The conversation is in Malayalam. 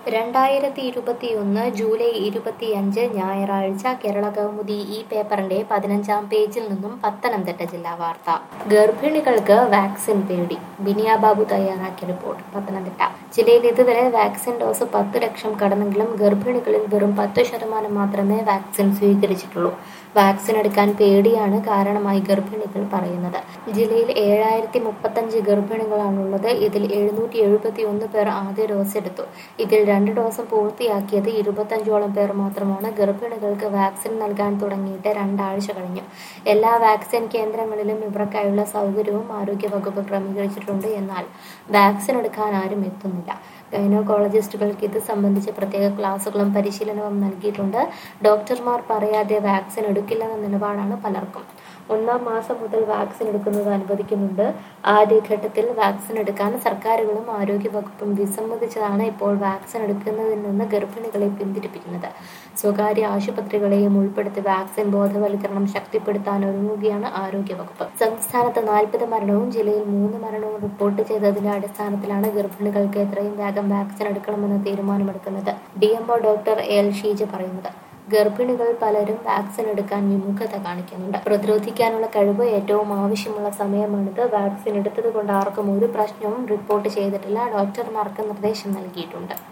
രണ്ടായിരത്തി ഇരുപത്തിയൊന്ന് ജൂലൈ ഇരുപത്തിയഞ്ച് ഞായറാഴ്ച കേരള കൗമുദി ഈ പേപ്പറിന്റെ പതിനഞ്ചാം പേജിൽ നിന്നും പത്തനംതിട്ട ജില്ലാ വാർത്ത ഗർഭിണികൾക്ക് വാക്സിൻ പേടി ബിനിയ ബാബു തയ്യാറാക്കിയ റിപ്പോർട്ട് പത്തനംതിട്ട ജില്ലയിൽ ഇതുവരെ വാക്സിൻ ഡോസ് പത്ത് ലക്ഷം കടന്നെങ്കിലും ഗർഭിണികളിൽ വെറും പത്ത് ശതമാനം മാത്രമേ വാക്സിൻ സ്വീകരിച്ചിട്ടുള്ളൂ വാക്സിൻ എടുക്കാൻ പേടിയാണ് കാരണമായി ഗർഭിണികൾ പറയുന്നത് ജില്ലയിൽ ഏഴായിരത്തി മുപ്പത്തഞ്ച് ഗർഭിണികളാണുള്ളത് ഇതിൽ എഴുന്നൂറ്റി എഴുപത്തി ഒന്ന് പേർ ആദ്യ ഡോസ് എടുത്തു ഇതിൽ രണ്ട് ഡോസും പൂർത്തിയാക്കിയത് ഇരുപത്തഞ്ചോളം പേർ മാത്രമാണ് ഗർഭിണികൾക്ക് വാക്സിൻ നൽകാൻ തുടങ്ങിയിട്ട് രണ്ടാഴ്ച കഴിഞ്ഞു എല്ലാ വാക്സിൻ കേന്ദ്രങ്ങളിലും ഇവർക്കായുള്ള സൗകര്യവും ആരോഗ്യവകുപ്പ് ക്രമീകരിച്ചിട്ടുണ്ട് എന്നാൽ വാക്സിൻ എടുക്കാൻ ആരും എത്തുന്നില്ല ഗൈനോക്കോളജിസ്റ്റുകൾക്ക് ഇത് സംബന്ധിച്ച് പ്രത്യേക ക്ലാസുകളും പരിശീലനവും നൽകിയിട്ടുണ്ട് ഡോക്ടർമാർ പറയാതെ വാക്സിൻ എടുക്കില്ലെന്ന നിലപാടാണ് പലർക്കും ഒന്നാം മാസം മുതൽ വാക്സിൻ എടുക്കുന്നത് അനുവദിക്കുന്നുണ്ട് ആദ്യഘട്ടത്തിൽ വാക്സിൻ എടുക്കാൻ സർക്കാരുകളും ആരോഗ്യവകുപ്പും വിസമ്മതിച്ചതാണ് ഇപ്പോൾ വാക്സിൻ എടുക്കുന്നതിൽ നിന്ന് ഗർഭിണികളെ പിന്തിരിപ്പിക്കുന്നത് സ്വകാര്യ ആശുപത്രികളെയും ഉൾപ്പെടുത്തി വാക്സിൻ ബോധവൽക്കരണം ശക്തിപ്പെടുത്താൻ ഒരുങ്ങുകയാണ് ആരോഗ്യവകുപ്പ് സംസ്ഥാനത്ത് നാൽപ്പത് മരണവും ജില്ലയിൽ മൂന്ന് മരണവും റിപ്പോർട്ട് ചെയ്തതിന്റെ അടിസ്ഥാനത്തിലാണ് ഗർഭിണികൾക്ക് എത്രയും വേഗം വാക്സിൻ എടുക്കണമെന്ന തീരുമാനമെടുക്കുന്നത് D MO doctor L Sheeja പറയുന്നത് ഗർഭിണികൾ പലരും വാക്സിൻ എടുക്കാൻ വിമുഖത കാണിക്കുന്നുണ്ട് പ്രതിരോധിക്കാനുള്ള കഴിവ് ഏറ്റവും ആവശ്യമുള്ള സമയമാണിത് വാക്സിൻ എടുത്തത് കൊണ്ട് ആർക്കും ഒരു പ്രശ്നവും റിപ്പോർട്ട് ചെയ്തിട്ടില്ല ഡോക്ടർമാർക്ക് നിർദ്ദേശം നൽകിയിട്ടുണ്ട്